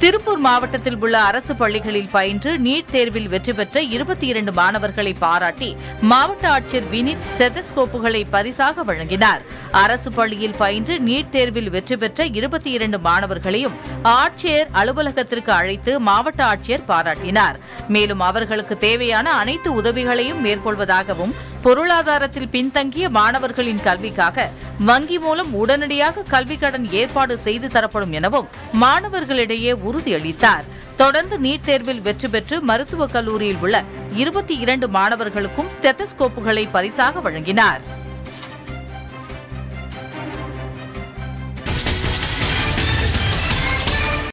திருப்பூர் மாவட்டத்தில் உள்ள அரசு பள்ளிகளில் பயின்று நீட் தேர்வில் வெற்றி பெற்ற இருபத்தி இரண்டு மாணவர்களை பாராட்டி மாவட்ட ஆட்சியர் வினித் செதஸ்கோப்புகளை பரிசாக வழங்கினார் அரசு பள்ளியில் பயின்று நீட் தேர்வில் வெற்றி பெற்ற இருபத்தி இரண்டு மாணவர்களையும் ஆட்சியர் அலுவலகத்திற்கு அழைத்து மாவட்ட ஆட்சியர் பாராட்டினார் மேலும் அவர்களுக்கு தேவையான அனைத்து உதவிகளையும் மேற்கொள்வதாகவும் பொருளாதாரத்தில் பின்தங்கிய மாணவர்களின் கல்விக்காக வங்கி மூலம் உடனடியாக கல்விக் கடன் ஏற்பாடு செய்து தரப்படும் எனவும் மாணவர்களிடையே உறுதியளித்தார் தொடர்ந்து நீட் தேர்வில் வெற்றி பெற்று மருத்துவக் கல்லூரியில் உள்ள இருபத்தி இரண்டு மாணவர்களுக்கும் ஸ்டெத்தஸ்கோப்புகளை பரிசாக வழங்கினார்